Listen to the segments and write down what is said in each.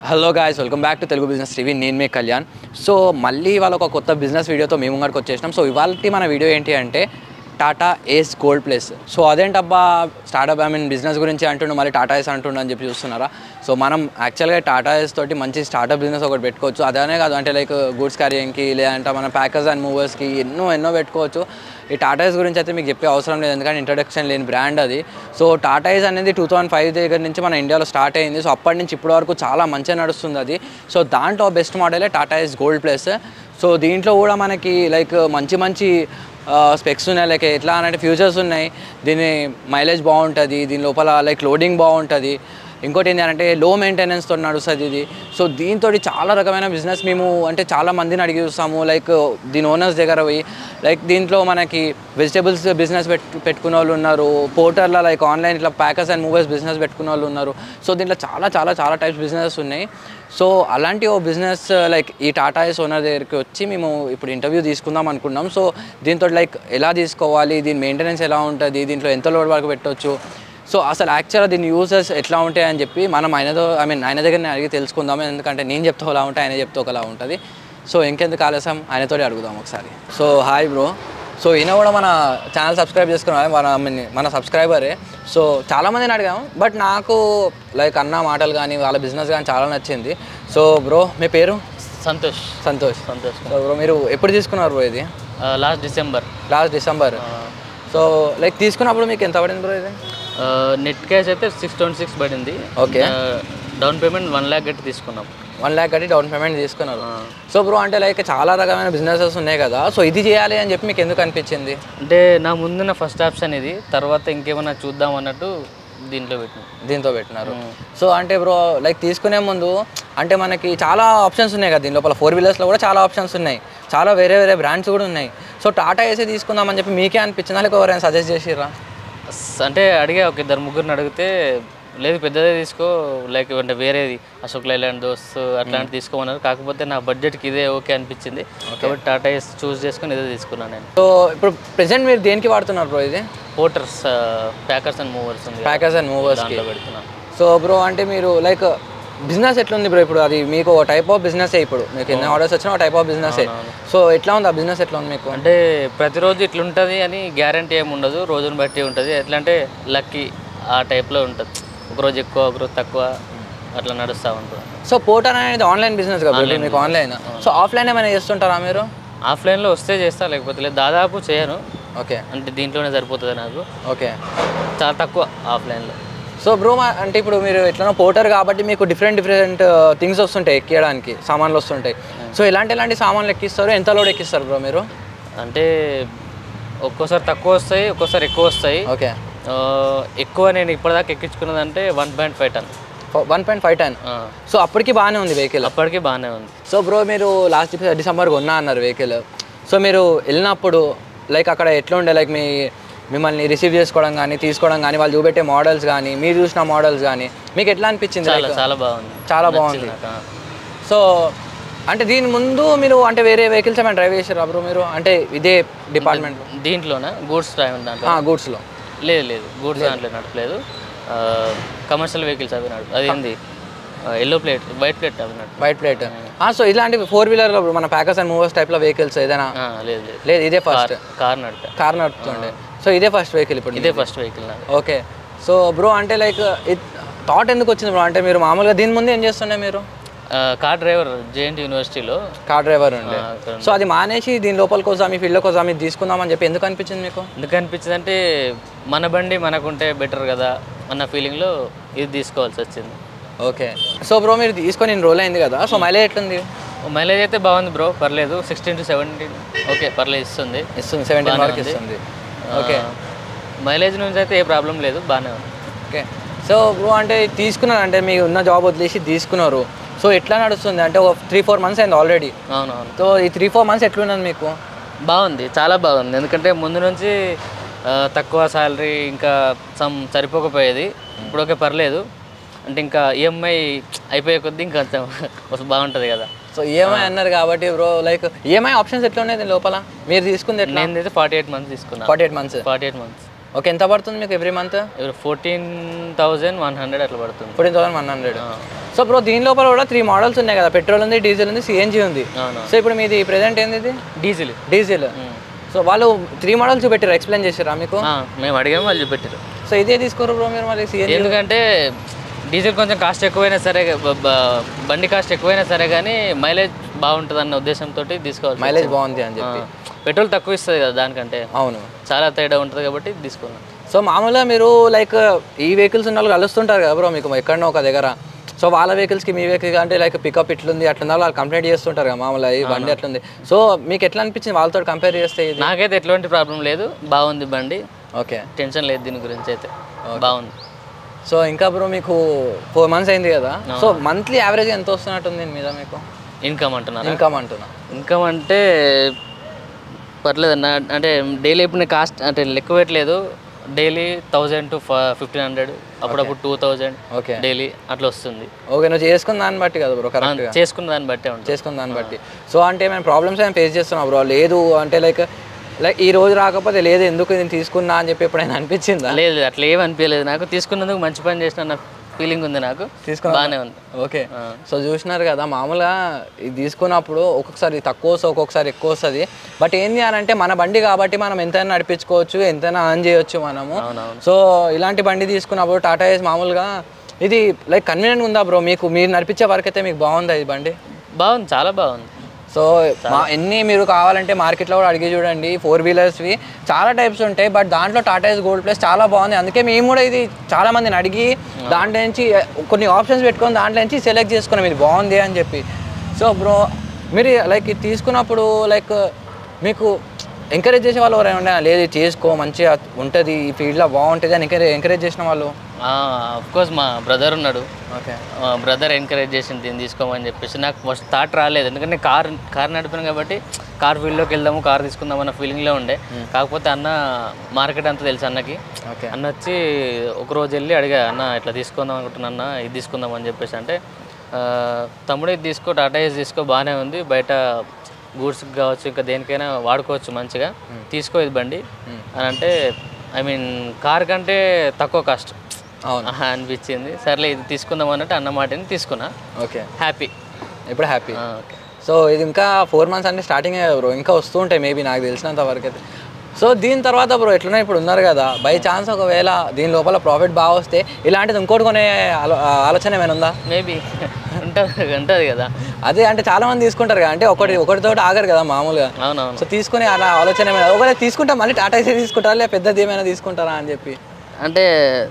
Hello guys welcome back to Telugu business TV నేను మీ Kalyan so మళ్ళీ ఇవాళ ఒక కొత్త బిజినెస్ వీడియోతో మేము ముంగడికి వచ్చేసినాం సో ఇవాళ మన వీడియో ఏంటి అంటే Tata Ace gold plus so అదేంటబ్బా స్టార్ట్అప్ ఐ మీన్ బిజినెస్ గురించి అంటుండు మళ్ళీ టాటా ఏస్ అంటుండు అని చెప్పి చూస్తున్నారా సో మనం యాక్చువల్గా టాటా ఏస్ తోటి మంచి స్టార్ట్అప్ బిజినెస్ ఒకటి పెట్టుకోవచ్చు అదనే కాదు అంటే లైక్ గూడ్స్ క్యారియంగ్కి లేదంటే మన ప్యాకర్స్ అండ్ మూవర్స్కి ఎన్నో ఎన్నో పెట్టుకోవచ్చు ఈ టాటాయిస్ గురించి అయితే మీకు చెప్పే అవసరం లేదు ఎందుకంటే ఇంట్రడక్షన్ లేని బ్రాండ్ అది సో టాటాయిస్ అనేది టూ థౌసండ్ ఫైవ్ దగ్గర నుంచి మన ఇండియాలో స్టార్ట్ అయింది సో అప్పటి నుంచి ఇప్పటి వరకు చాలా మంచిగా నడుస్తుంది అది సో దాంట్లో బెస్ట్ మోడలే టాటాయిస్ గోల్డ్ ప్లస్ సో దీంట్లో కూడా మనకి లైక్ మంచి మంచి స్పెక్స్ ఉన్నాయి లైక్ ఎట్లా అంటే ఫ్యూచర్స్ ఉన్నాయి దీని మైలేజ్ బాగుంటుంది దీని లోపల లైక్ లోడింగ్ బాగుంటుంది ఇంకోటి ఏంటంటే లో మెయింటెనెన్స్తో నడుస్తుంది ఇది సో దీంతో చాలా రకమైన బిజినెస్ మేము అంటే చాలా మందిని అడిగి చూస్తాము లైక్ దీని ఓనర్స్ దగ్గర పోయి లైక్ దీంట్లో మనకి వెజిటేబుల్స్ బిజినెస్ పెట్టు పెట్టుకున్న వాళ్ళు ఉన్నారు పోర్టర్లో లైక్ ఆన్లైన్ ఇట్లా ప్యాకర్స్ అండ్ మూవర్స్ బిజినెస్ పెట్టుకున్న వాళ్ళు ఉన్నారు సో దీంట్లో చాలా చాలా చాలా టైప్స్ బిజినెస్ ఉన్నాయి సో అలాంటి ఓ బిజినెస్ లైక్ ఈ టాటా ఎస్ ఓనర్ దగ్గరికి వచ్చి మేము ఇప్పుడు ఇంటర్వ్యూ తీసుకుందాం అనుకున్నాం సో దీంతో లైక్ ఎలా తీసుకోవాలి దీని మెయింటెనెన్స్ ఎలా ఉంటుంది దీంట్లో ఎంత లోడ్ వరకు పెట్టవచ్చు సో అసలు యాక్చువల్గా దీని యూజెస్ ఎట్లా ఉంటాయి అని చెప్పి మనం ఆయనతో ఐ మీన్ ఆయన దగ్గర అడిగి తెలుసుకుందాం ఎందుకంటే నేను చెప్తే ఒకలా ఉంటాయి ఆయన చెప్తే ఒకలా ఉంటుంది సో ఇంకెందుకు ఆలస్యం ఆయనతోటి అడుగుదాం ఒకసారి సో హాయ్ బ్రో సో ఈయన కూడా మన ఛానల్ సబ్స్క్రైబ్ చేసుకున్నారు మన I mean, మన సబ్స్క్రైబరే సో చాలామందిని అడిగాము బట్ నాకు లైక్ అన్న మాటలు కానీ వాళ్ళ బిజినెస్ కానీ చాలా నచ్చింది సో బ్రో మీ పేరు సంతోష్ సంతోష్ సంతోష్ సో బ్రో మీరు ఎప్పుడు తీసుకున్నారు బ్రో ఇది last December last December so like తీసుకున్నప్పుడు మీకు ఎంత పడింది బ్రో ఇది నెట్ క్యాష్ అయితే సిక్స్ ట్వంటీ సిక్స్ పడింది Okay. Down payment one lakh కట్టి తీసుకున్నాం వన్ ల్యాక్ కట్టి డౌన్ పేమెంట్ తీసుకున్నారు సో బ్రో అంటే లైక్ చాలా రకమైన బిజినెసెస్ ఉన్నాయి కదా సో ఇది చేయాలి అని చెప్పి మీకు ఎందుకు అనిపించింది అంటే నా ముందున్న ఫస్ట్ ఆప్షన్ ఇది తర్వాత ఇంకేమైనా చూద్దాం అన్నట్టు దీంట్లో పెట్టినాం దీంతో పెట్టినారు సో అంటే బ్రో లైక్ తీసుకునే ముందు అంటే మనకి చాలా ఆప్షన్స్ ఉన్నాయి కదా దీని లోపల ఫోర్ వీలర్స్లో కూడా చాలా ఆప్షన్స్ ఉన్నాయి చాలా వేరే వేరే బ్రాండ్స్ కూడా ఉన్నాయి సో టాటా ఏసీ తీసుకుందామని చెప్పి మీకే అనిపించిందా లేక ఎవరైనా సజెస్ట్ చేసిర్రా స్- అంటే అడిగా ఒక ఇద్దరు ముగ్గురిని అడిగితే లేదు పెద్దదే తీసుకో లైక్ అంటే వేరేది అశోక్ లైలాండ్ దోస్త్ అట్లాంటి తీసుకోమన్నారు కాకపోతే నా బడ్జెట్కి ఇదే ఓకే అనిపించింది కాబట్టి టాటా ఎస్ చూస్ చేసుకొని ఇదే తీసుకున్నాను నేను సో ఇప్పుడు ప్రెసెంట్ మీరు దేనికి వాడుతున్నారు బ్రో ఇది పోటర్స్ ప్యాకర్స్ అండ్ మూవర్స్ ఉంది ప్యాకర్స్ అండ్ మూవర్స్కి దాంట్లో పెడుతున్నాను సో బ్రో అంటే మీరు లైక్ బిజినెస్ ఎట్లుంది బ్రో ఇప్పుడు అది మీకు ఒక టైప్ ఆఫ్ బిజినెస్ ఇప్పుడు మీకు ఎన్ని ఆర్డర్స్ వచ్చినా ఒక టైప్ ఆఫ్ బిజినెస్ సో ఎట్లా ఉంది ఆ బిజినెస్ ఎట్లా ఉంది మీకు అంటే ప్రతిరోజు ఇట్లుంటుంది అని గ్యారంటీ ఏమి ఉండదు రోజుని బట్టి ఉంటుంది ఎట్లా అంటే లక్కీ ఆ టైప్లో ఉంటుంది ఒకరోజు ఎక్కువ ఒకరోజు తక్కువ అట్లా నడుస్తూ ఉంటుంది సో పోటర్ అనేది ఆన్లైన్ బిజినెస్ కదా ఇప్పుడు మీకు ఆన్లైన్ సో ఆఫ్లైన్ ఏమైనా చేస్తుంటారా మీరు ఆఫ్లైన్లో వస్తే చేస్తా లేకపోతే లేదు దాదాపు చేయను ఓకే అంటే దీంట్లోనే సరిపోతుంది నాకు ఓకే చాలా తక్కువ ఆఫ్లైన్లో సో బ్రో అంటే ఇప్పుడు మీరు ఎట్లనో పోటర్ కాబట్టి మీకు డిఫరెంట్ డిఫరెంట్ థింగ్స్ వస్తుంటాయి ఎక్కియడానికి సామాన్లు వస్తుంటాయి సో ఎలాంటి ఎలాంటి సామాన్లు ఎక్కిస్తారు ఎంత లోడ్ ఎక్కిస్తారు బ్రో మీరు అంటే ఒక్కోసారి తక్కువ వస్తాయి ఒక్కోసారి ఎక్కువ వస్తాయి ఓకే ఆ, ఎక్కువ నేను ఇప్పటిదాకా ఎక్కించుకున్నదంటే one point five ton one point five ten ఆ, సో అప్పటికి బాగానే ఉంది వెహికల్ అప్పటికి బాగానే ఉంది సో బ్రో మీరు లాస్ట్ డిసెంబర్ కొన్నా అన్నారు వెహికల్ సో మీరు వెళ్ళినప్పుడు లైక్ అక్కడ ఎట్లా ఉండే లైక్ మీ మిమ్మల్ని రిసీవ్ చేసుకోవడం కానీ తీసుకోవడం కానీ వాళ్ళు చూపెట్టే మోడల్స్ కానీ మీరు చూసిన మోడల్స్ కానీ మీకు ఎట్లా అనిపించింది చాలా like? చాలా బాగుంది చాలా బాగుంది నాకు, ఆ. సో అంటే దీని ముందు మీరు అంటే వేరే వెహికల్స్ ఏమైనా డ్రైవ్ చేశారు బ్రో మీరు అంటే ఇదే డిపార్ట్మెంట్ దీంట్లోనా గూడ్స్ డ్రైవ్ దాంట్లో గూడ్స్లో లేదు లేదు గూడ్స్ దాంట్లో నడపలేదు కమర్షియల్ వెహికల్స్ అవి నడుపు అది ఏంది ఎల్లో ప్లేట్ వైట్ ప్లేట్ అవి నడుపు వైట్ ప్లేట్ సో ఇలాంటి ఫోర్ వీలర్లో మన ప్యాకర్స్ అండ్ మూవర్స్ టైప్లో వెహికల్స్ ఏదైనా ఆ, లేదు లేదు లేదు ఇదే ఫస్ట్ కార్ నడిపా కార్ నడుపుతుండే సో ఇదే ఫస్ట్ వెహికల్ ఇప్పుడు ఇదే ఫస్ట్ వెహికల్ నాది ఓకే సో బ్రో అంటే లైక్ థాట్ ఎందుకు వచ్చింది బ్రో అంటే మీరు మామూలుగా దీని ముందు ఏం చేస్తుండే మీరు కార్ డ్రైవర్ జేఎన్టీ యూనివర్సిటీలో కార్ డ్రైవర్ ఉండే ఆ, అక్కడ సో అది మానేసి దీని లోపలికి వద్దాం ఈ ఫీల్డ్లోకి వద్దాం ఇది తీసుకుందామని చెప్పి ఎందుకు అనిపించింది మీకు ఎందుకు అనిపించింది అంటే మన బండి మనకుంటే బెటర్ కదా అన్న ఫీలింగ్లో ఇది తీసుకోవాల్సి వచ్చింది ఓకే సో బ్రో మీరు తీసుకొని ఇన్ని రోజులు అయింది కదా సో మైలేజ్ ఎట్లుంది మైలేజ్ అయితే బాగుంది బ్రో పర్లేదు సిక్స్టీన్ టు సెవెంటీన్ ఓకే పర్లేదు ఇస్తుంది ఇస్తుంది సెవెంటీన్ బాగానే వరకు ఉంది. ఇస్తుంది ఓకే మైలేజ్ నుంచి అయితే ఏ ప్రాబ్లం లేదు బాగానే ఉంది ఓకే సో బ్రో అంటే తీసుకున్నారు అంటే మీ ఉన్న జాబ్ వదిలేసి తీసుకున్నారు సో ఎట్లా నడుస్తుంది అంటే ఒక త్రీ ఫోర్ మంత్స్ అయింది ఆల్రెడీ అవునవును సో ఈ త్రీ ఫోర్ మంత్స్ ఎట్లున్నది మీకు బాగుంది చాలా బాగుంది ఎందుకంటే ముందు నుంచి ఆ, తక్కువ శాలరీ ఇంకా సమ్ సరిపోకపోయేది ఇప్పుడు ఓకే పర్లేదు అంటే ఇంకా ఈఎంఐ అయిపోయే కొద్దీ ఇంకా కొంచెం వస్తు- బాగుంటుంది కదా సో ఈఎంఐ అన్నారు కాబట్టి బ్రో లైక్ ఈఎంఐ ఆప్షన్స్ ఎట్లా ఉన్నాయి దీని లోపల మీరు తీసుకుంది ఎట్లా నేను అయితే ఫార్టీ ఎయిట్ మంత్స్ తీసుకున్నాను forty eight months forty eight months okay ఎంత పడుతుంది మీకు every month fourteen thousand one hundred అట్లా పడుతుంది fourteen thousand one hundred so bro దీని లోపల కూడా త్రీ మోడల్స్ ఉన్నాయి కదా పెట్రోల్ ఉంది డీజిల్ ఉంది సిఎన్జి ఉంది అవును సో ఇప్పుడు మీది ప్రెజెంట్ ఏంది ఇది డీజిల్ డీజిల్ సో వాళ్ళు త్రీ మోడల్స్ పెట్టారు ఎక్స్ప్లెయిన్ చేసారా మీకు మేము అడిగాము వాళ్ళు చూపెట్టారు సో ఇదే తీసుకోరు బ్రో మీరు మళ్ళీ సిఎన్జి ఎందుకంటే డీజిల్ కొంచెం కాస్ట్ ఎక్కువైనా సరే బ- బ- బండి కాస్ట్ ఎక్కువైనా సరే కానీ మైలేజ్ బాగుంటుంది అన్న ఉద్దేశంతో తీసుకోవాలి మైలేజ్ బాగుంది అని చెప్పి పెట్రోల్ తక్కువ ఇస్తుంది కదా దానికంటే అవును చాలా తేడా ఉంటుంది కాబట్టి తీసుకున్నాం సో మామూలుగా మీరు లైక్ ఈ వెహికల్స్ ఉన్న వాళ్ళు కలుస్తుంటారు కదా బ్రో మీకు ఎక్కడనో ఒక దగ్గర సో వాళ్ళ వెహికల్స్కి మీ వెహికల్ అంటే లైక్ పికప్ ఇట్లుంది అట్లుంది వాళ్ళు కంప్లైంట్ చేస్తుంటారు కదా మామూలుగా ఈ బండి అట్లుంది సో మీకు ఎట్లా అనిపించింది వాళ్ళతో కంపేర్ చేస్తే ఇది నాకైతే ఎటువంటి ప్రాబ్లం లేదు బాగుంది బండి ఓకే టెన్షన్ లేదు దీని గురించి అయితే బాగుంది సో ఇంకా బ్రో మీకు ఫోర్ మంత్స్ అయింది కదా సో మంత్లీ యావరేజ్ ఎంత వస్తున్నట్టుంది దీని మీద మీకు ఇన్కమ్ అంటున్నారా ఇన్కమ్ అంటున్నా ఇన్కమ్ అంటే పర్లేదన్న అంటే డైలీ ఇప్పుడు కాస్ట్ అంటే లెక్క పెట్టలేదు daily thousand to fifteen hundred అప్పుడప్పుడు టూ థౌజండ్ ఓకే డైలీ అట్లా వస్తుంది ఓకే నువ్వు చేసుకున్న దాన్ని బట్టి కదా బ్రో కరెక్ట్ చేసుకున్న దాన్ని బట్టే ఉంటుంది చేసుకున్న దాన్ని బట్టి సో అంటే మేము ప్రాబ్లమ్స్ ఏమైనా ఫేస్ చేస్తున్నాం బ్రో లేదు అంటే లైక్ లైక్ ఈ రోజు రాకపోతే లేదు ఎందుకు నేను తీసుకున్నా అని చెప్పి ఎప్పుడైనా అనిపించిందా లేదు లేదు, అట్లా ఏమి అనిపించలేదు నాకు తీసుకున్నందుకు మంచి పని చేసిన నా ఫీలింగ్ ఉంది నాకు తీసుకున్నా బాగానే ఉంది ఓకే సో చూసినారు కదా మామూలుగా ఇది తీసుకున్నప్పుడు ఒక్కొక్కసారి తక్కువ వస్తుంది ఒక్కొక్కసారి ఎక్కువ వస్తుంది బట్ ఏంది అని అంటే మన బండి కాబట్టి మనం ఎంతైనా నడిపించుకోవచ్చు ఎంతైనా అర్న్ చేయొచ్చు మనము అవునవును. సో ఇలాంటి బండి తీసుకున్నప్పుడు టాటా ఏస్ మామూలుగా ఇది లైక్ కన్వీనియంట్ ఉందా బ్రో మీకు మీరు నడిపించే వరకు అయితే మీకు బాగుందా ఈ బండి బాగుంది చాలా బాగుంది సో మా ఎన్ని మీరు కావాలంటే మార్కెట్లో కూడా అడిగి చూడండి ఫోర్ వీలర్స్వి చాలా టైప్స్ ఉంటాయి బట్ దాంట్లో టాటా ఎస్ గోల్డ్ ప్లస్ చాలా బాగుంది అందుకే మేము కూడా ఇది చాలా మందిని అడిగి దాంట్లో నుంచి కొన్ని ఆప్షన్స్ పెట్టుకొని దాంట్లో నుంచి సెలెక్ట్ చేసుకున్నాం ఇది బాగుంది అని చెప్పి సో బ్రో మీరు లైక్ ఇది తీసుకున్నప్పుడు లైక్ మీకు ఎంకరేజ్ చేసే వాళ్ళు ఎవరైనా ఉన్నారా? లేదు ఇది చేసుకో మంచిగా ఉంటుంది ఈ ఫీల్డ్లో బాగుంటుంది అని ఎంకరేజ్ ఎంకరేజ్ చేసిన వాళ్ళు కోర్స్ మా బ్రదర్ ఉన్నాడు ఓకే మా బ్రదర్ ఎంకరేజ్ చేసింది దీన్ని తీసుకోమని చెప్పేసి నాకు ఫస్ట్ థాట్ రాలేదు ఎందుకంటే కార్ కార్ నడిపాను కాబట్టి కార్ ఫీల్డ్లోకి వెళ్దాము కార్ తీసుకుందాం అన్న ఫీలింగ్లో ఉండే కాకపోతే అన్న మార్కెట్ అంతా తెలుసు అన్నకి ఓకే అన్న వచ్చి ఒక రోజు వెళ్ళి అడిగా అన్న ఇట్లా తీసుకుందాం అనుకుంటున్నా అన్న ఇది తీసుకుందాం అని చెప్పేసి అంటే ఆ, తమ్ముడు ఇది తీసుకో టాటా ఏస్ తీసుకో బాగానే ఉంది బయట గూడ్స్కి కావచ్చు ఇంకా దేనికైనా వాడుకోవచ్చు మంచిగా తీసుకో ఇది బండి అని అంటే ఐ మీన్ కార్ కంటే తక్కువ కాస్ట్ అవును అనిపించింది సర్లే ఇది తీసుకుందాం అన్నట్టు అన్న మాటని తీసుకున్నా ఓకే హ్యాపీ ఇప్పుడు హ్యాపీ ఓకే సో ఇది ఇంకా ఫోర్ మంత్స్ అంటే స్టార్టింగ్ బ్రో ఇంకా వస్తూ ఉంటాయి మేబీ నాకు తెలిసినంత వరకు అయితే సో దీని తర్వాత బ్రో ఎట్లనే ఇప్పుడు ఉన్నారు కదా బై ఛాన్స్ ఒకవేళ దీని లోపల ప్రాఫిట్ బాగా వస్తే ఇలాంటిది ఇంకోటి కొనే ఆలో- ఆలోచన ఏమైనా ఉందా మేబీ ఉంటుంది ఉంటుంది కదా అదే అంటే చాలా మంది తీసుకుంటారు కదా అంటే ఒకటి ఒకటితో ఆగరు కదా మామూలుగా అవునవును సో తీసుకుని అలా ఆలోచన ఏమైనా ఒకవేళ తీసుకుంటా మళ్ళీ టాటా ఏసీ తీసుకుంటారా లేదా పెద్దది ఏమైనా తీసుకుంటారా అని చెప్పి అంటే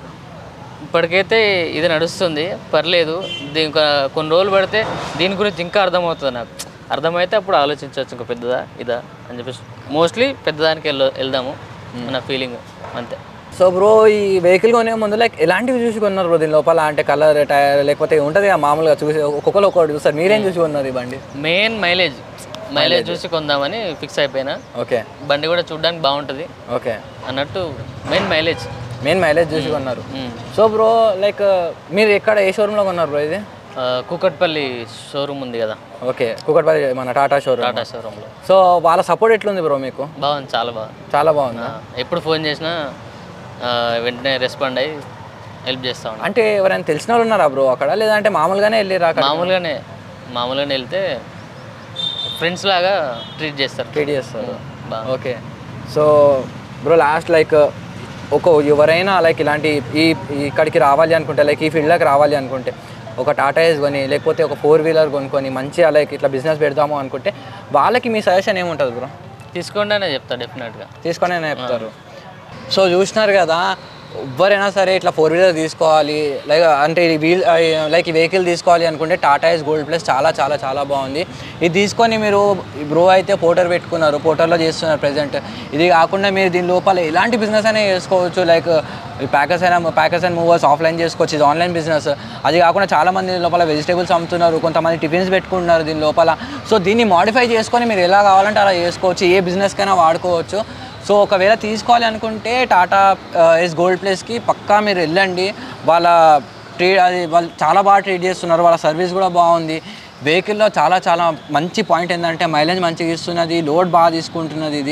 ఇప్పటికైతే ఇది నడుస్తుంది పర్లేదు దీని కొ- కొన్ని రోజులు పడితే దీని గురించి ఇంకా అర్థమవుతుంది నాకు అర్థమైతే అప్పుడు ఆలోచించవచ్చు ఇంకా పెద్దదా ఇదా అని చెప్పేసి మోస్ట్లీ పెద్దదానికి వెళ్ వెళ్దాము నా ఫీలింగ్ అంతే సో బ్రో ఈ వెహికల్ కొనే ముందు లైక్ ఎలాంటివి చూసి కొన్నారు బ్రో దీని లోపల అంటే కలర్ టైర్ లేకపోతే ఉంటుంది కదా మామూలుగా చూసి ఒక్కొక్కరు ఒక్కొక్కటి చూస్తారు మీరేం చూసి కొన్నారు ఈ బండి మెయిన్ మైలేజ్ మైలేజ్ చూసి కొందామని ఫిక్స్ అయిపోయినా ఓకే బండి కూడా చూడడానికి బాగుంటుంది ఓకే అన్నట్టు మెయిన్ మైలేజ్ మెయిన్ మైలేజ్ చూసి కొన్నారు సో బ్రో లైక్ మీరు ఎక్కడ ఏ షోరూంలో కొన్నారు బ్రో ఇది కూకట్పల్లి షోరూమ్ ఉంది కదా ఓకే కుకట్పల్లి మన టాటా షోరూమ్ టాటా షోరూంలో సో వాళ్ళ సపోర్ట్ ఎట్లుంది బ్రో మీకు బాగుంది చాలా బాగుంది చాలా బాగుంది ఆ, ఎప్పుడు ఫోన్ చేసినా ఆ, వెంటనే రెస్పాండ్ అయ్యి హెల్ప్ చేస్తా ఉన్నాను అంటే ఎవరైనా తెలిసిన వాళ్ళు ఉన్నారా బ్రో అక్కడ లేదంటే మామూలుగానే వెళ్ళిరా అక్కడ మామూలుగానే మామూలుగానే వెళ్తే ఫ్రెండ్స్ లాగా ట్రీట్ చేస్తారు ట్రీట్ చేస్తారు బాగా okay so bro last like ఒక ఎవరైనా లైక్ ఇలాంటి ఈ ఈ ఇక్కడికి రావాలి అనుకుంటే లైక్ ఈ ఫీల్డ్లోకి రావాలి అనుకుంటే ఒక టాటా ఎస్ కొని లేకపోతే ఒక ఫోర్ వీలర్ కొనుక్కొని మంచిగా లైక్ ఇట్లా బిజినెస్ పెడదాము అనుకుంటే వాళ్ళకి మీ సజెషన్ ఏముంటుంది బ్రో తీసుకోండి అనే చెప్తా డెఫినెట్గా తీసుకొని అయినా చెప్తారు సో చూసినారు కదా ఎవరైనా సరే ఇట్లా ఫోర్ వీలర్ తీసుకోవాలి లైక్ అంటే ఈ వీల్ లైక్ ఈ వెహికల్ తీసుకోవాలి అనుకుంటే టాటా ఎస్ గోల్డ్ ప్లస్ చాలా చాలా చాలా బాగుంది ఇది తీసుకొని మీరు బ్రో అయితే పోటర్ పెట్టుకున్నారు పోటర్లో చేస్తున్నారు ప్రజెంట్ ఇది కాకుండా మీరు దీని లోపల ఎలాంటి బిజినెస్ అయినా చేసుకోవచ్చు లైక్ ప్యాకర్స్ అయినా ప్యాకర్స్ అండ్ మూవర్స్ ఆఫ్లైన్ చేసుకోవచ్చు ఇది ఆన్లైన్ బిజినెస్ అది కాకుండా చాలా మంది లోపల వెజిటేబుల్స్ అమ్ముతున్నారు కొంతమంది టిఫిన్స్ పెట్టుకుంటున్నారు దీని లోపల సో దీన్ని మాడిఫై చేసుకొని మీరు ఎలా కావాలంటే అలా చేసుకోవచ్చు ఏ బిజినెస్కైనా వాడుకోవచ్చు సో ఒకవేళ తీసుకోవాలి అనుకుంటే టాటా ఎస్ గోల్డ్ ప్లేస్కి పక్కా మీరు వెళ్ళండి వాళ్ళ ట్రీట్ అది వాళ్ళు చాలా బాగా ట్రీట్ చేస్తున్నారు వాళ్ళ సర్వీస్ కూడా బాగుంది వెహికల్లో చాలా చాలా మంచి పాయింట్ ఏంటంటే మైలేజ్ మంచిగా ఇస్తున్నది లోడ్ బాగా తీసుకుంటున్నది ఇది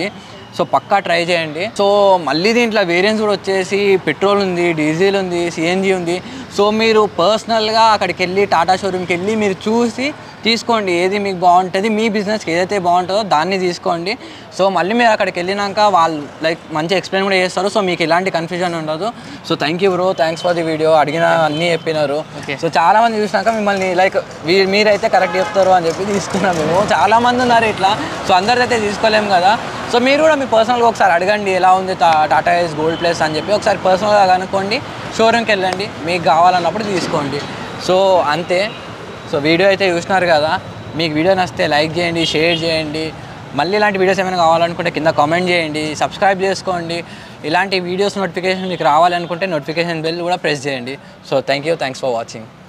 సో పక్కా ట్రై చేయండి సో మళ్ళీ దీంట్లో వేరియంట్స్ కూడా వచ్చేసి పెట్రోల్ ఉంది డీజిల్ ఉంది సిఎన్జి ఉంది సో మీరు పర్సనల్గా అక్కడికి వెళ్ళి టాటా షోరూమ్కి వెళ్ళి మీరు చూసి తీసుకోండి ఏది మీకు బాగుంటుంది మీ బిజినెస్కి ఏదైతే బాగుంటుందో దాన్ని తీసుకోండి సో మళ్ళీ మీరు అక్కడికి వెళ్ళినాక వాళ్ళు లైక్ మంచి ఎక్స్ప్లెయిన్ కూడా చేస్తారు సో మీకు ఎలాంటి కన్ఫ్యూజన్ ఉండదు so thank you bro thanks for the video అడిగిన అన్నీ చెప్పినారు Okay. సో చాలా మంది చూసినాక మిమ్మల్ని లైక్ మీరైతే కరెక్ట్ చెప్తారు అని చెప్పి తీసుకున్నాం మేము చాలా మంది ఉన్నారు ఇట్లా సో అందరిదైతే తీసుకోలేము కదా సో మీరు కూడా మీ పర్సనల్గా ఒకసారి అడగండి ఎలా ఉంది టా- టాటా ఎస్ గోల్డ్ ప్లేస్ అని చెప్పి ఒకసారి పర్సనల్గా కనుక్కోండి షోరూమ్కి వెళ్ళండి మీకు కావాలన్నప్పుడు తీసుకోండి సో అంతే సో వీడియో అయితే చూసినారు కదా మీకు వీడియో నచ్చితే లైక్ చేయండి షేర్ చేయండి మళ్ళీ ఇలాంటి వీడియోస్ ఏమైనా కావాలనుకుంటే కింద కామెంట్ చేయండి సబ్స్క్రైబ్ చేసుకోండి ఇలాంటి వీడియోస్ నోటిఫికేషన్ మీకు రావాలనుకుంటే నోటిఫికేషన్ బెల్ కూడా ప్రెస్ చేయండి so thank you thanks for watching